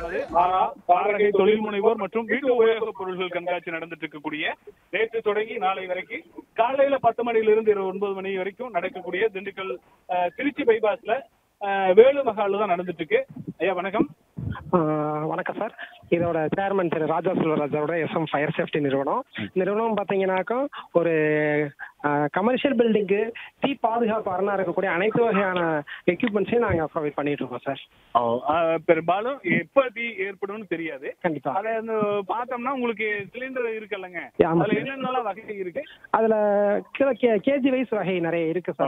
நிறுவனமானது ஆரா வாடகை தொழில் முனைவோர் மற்றும் வீட்டு உபயோகப் பொருட்கள் கண்காட்சி நடந்துட்டு இருக்கக்கூடிய நேற்று தொடங்கி நாளை வரைக்கும் காலையில பத்து மணியிலிருந்து இரவு ஒன்பது மணி வரைக்கும் நடக்கக்கூடிய திண்டுக்கல் அஹ், திருச்சி பைபாஸ்ல அஹ், வேலு மகால் தான் நடந்துட்டு இருக்கு ஐயா வணக்கம் ஆஹ் வணக்கம் சார் இதோட சேர்மன் திரு ராஜா செல்வராஜோட எஸ்எம் ஃபயர் சேஃப்டி நிறுவனம் நிறுவனம் பார்த்தீங்கன்னாக்கா ஒரு கமர்ஷியல் பில்டிங்க்கு தீ பாதுகாப்பு அரணா இருக்கக்கூடிய அனைத்து வகையான எக்யூப்மெண்ட்ஸையும் நாங்கள் ப்ரொவைட் பண்ணிட்டு இருக்கோம் சார் அஹ், பெரும்பாலும் எப்ப தீ ஏற்படும்னு தெரியாது கண்டிப்பா அதை வந்து பார்த்தோம்னா உங்களுக்கு சிலிண்டர் இருக்குல்லங்க ஆமா அதுல சார். என்னென்னலாம் வகை இருக்கு அதில் கேஜி வைஸ் வகை நிறைய இருக்கு சார்